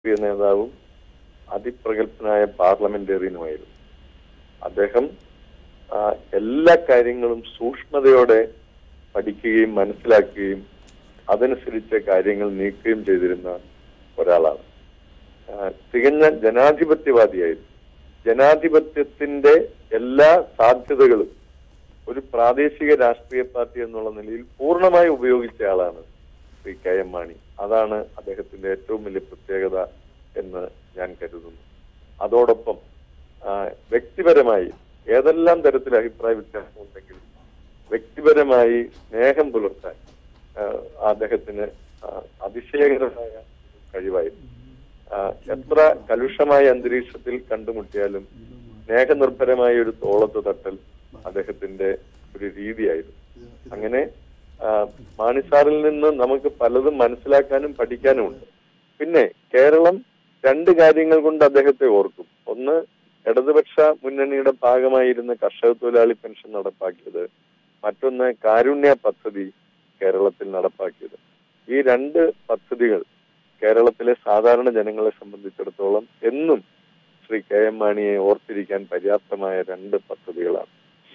പ്രിയ നേതാവും അതിപ്രഗത്ഭനായ പാർലമെന്റേറിയനുമായിരുന്നു അദ്ദേഹം ആ, എല്ലാ കാര്യങ്ങളും സൂക്ഷ്മതയോടെ പഠിക്കുകയും മനസ്സിലാക്കുകയും അതനുസരിച്ച് കാര്യങ്ങൾ നീക്കുകയും ചെയ്തിരുന്ന ഒരാളാണ് ആ, തികഞ്ഞ ജനാധിപത്യവാദിയായിരുന്നു ജനാധിപത്യത്തിന്റെ എല്ലാ സാധ്യതകളും ഒരു പ്രാദേശിക രാഷ്ട്രീയ പാർട്ടി എന്നുള്ള നിലയിൽ പൂർണ്ണമായി ഉപയോഗിച്ച ആളാണ് ശ്രീ കെ എം മാണി അതാണ് അദ്ദേഹത്തിന്റെ ഏറ്റവും വലിയ പ്രത്യേകത എന്ന് ഞാൻ കരുതുന്നു അതോടൊപ്പം ആ, വ്യക്തിപരമായി ഏതെല്ലാം തരത്തിൽ അഭിപ്രായ വ്യത്യാസമുണ്ടെങ്കിലും വ്യക്തിപരമായി സ്നേഹം പുലർത്താൻ ആ, അദ്ദേഹത്തിന് ആ, അതിശയകരമായ കഴിവായിരുന്നു ആ, എത്ര കലുഷമായ അന്തരീക്ഷത്തിൽ കണ്ടുമുട്ടിയാലും സ്നേഹനിർഭരമായ ഒരു തോളത്ത് തട്ടൽ അദ്ദേഹത്തിന്റെ ഒരു രീതിയായിരുന്നു അങ്ങനെ ആ, മാണിസാറിൽ നിന്ന് നമുക്ക് പലതും മനസ്സിലാക്കാനും പഠിക്കാനും ഉണ്ട് പിന്നെ കേരളം രണ്ട് കാര്യങ്ങൾ കൊണ്ട് അദ്ദേഹത്തെ ഓർക്കും ഒന്ന് ഇടതുപക്ഷ മുന്നണിയുടെ ഭാഗമായിരുന്ന കർഷക തൊഴിലാളി പെൻഷൻ നടപ്പാക്കിയത് മറ്റൊന്ന് കാരുണ്യ പദ്ധതി കേരളത്തിൽ നടപ്പാക്കിയത് ഈ രണ്ട് പദ്ധതികൾ കേരളത്തിലെ സാധാരണ ജനങ്ങളെ സംബന്ധിച്ചിടത്തോളം എന്നും ശ്രീ കെ എം മാണിയെ ഓർത്തിരിക്കാൻ പര്യാപ്തമായ രണ്ട് പദ്ധതികളാണ്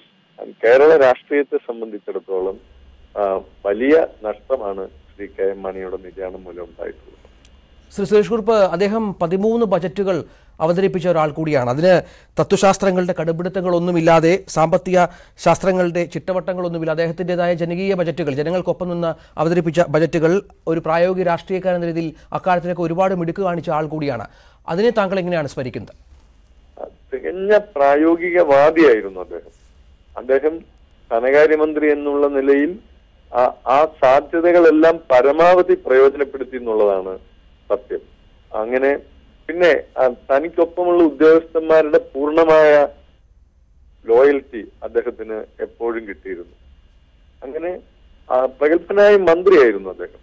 കേരള രാഷ്ട്രീയത്തെ സംബന്ധിച്ചിടത്തോളം ആ, വലിയ നഷ്ടമാണ് ശ്രീ കെ എം മാണിയുടെ നിര്യാണം മൂലം ഉണ്ടായിട്ടുള്ളത് ശ്രീ സുരേഷ് കുറുപ്പ് അദ്ദേഹം പതിമൂന്ന് ബജറ്റുകൾ അവതരിപ്പിച്ച ഒരാൾ കൂടിയാണ് അതിന് തത്വശാസ്ത്രങ്ങളുടെ കടുപിടുത്തങ്ങളൊന്നുമില്ലാതെ സാമ്പത്തിക ശാസ്ത്രങ്ങളുടെ ചിട്ടവട്ടങ്ങളൊന്നുമില്ല അദ്ദേഹത്തിൻ്റെതായ ജനകീയ ബജറ്റുകൾ ജനങ്ങൾക്കൊപ്പം നിന്ന് അവതരിപ്പിച്ച ബജറ്റുകൾ ഒരു പ്രായോഗിക രാഷ്ട്രീയക്കാരൻ എന്ന രീതിയിൽ അക്കാര്യത്തിനൊക്കെ ഒരുപാട് മിടുക്ക് കാണിച്ച ആൾ കൂടിയാണ് അതിനെ താങ്കൾ എങ്ങനെയാണ് സ്മരിക്കുന്നത് ആ, തികഞ്ഞ പ്രായോഗികവാദിയായിരുന്നു അദ്ദേഹം അദ്ദേഹം ധനകാര്യമന്ത്രി എന്നുള്ള നിലയിൽ ആ- ആ സാധ്യതകളെല്ലാം പരമാവധി പ്രയോജനപ്പെടുത്തി എന്നുള്ളതാണ് സത്യം അങ്ങനെ പിന്നെ ആ, തനിക്കൊപ്പമുള്ള ഉദ്യോഗസ്ഥന്മാരുടെ പൂർണ്ണമായ ലോയൽറ്റി അദ്ദേഹത്തിന് എപ്പോഴും കിട്ടിയിരുന്നു അങ്ങനെ ആ, പ്രഗത്ഭനായ മന്ത്രിയായിരുന്നു അദ്ദേഹം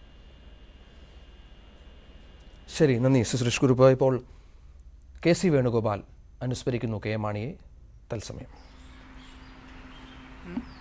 ശരി നന്ദി ശ്രീ സുരേഷ് കുറുപ്പ് ഇപ്പോൾ കെ സി വേണുഗോപാൽ അനുസ്മരിക്കുന്നു കെ എം മാണിയെ തത്സമയം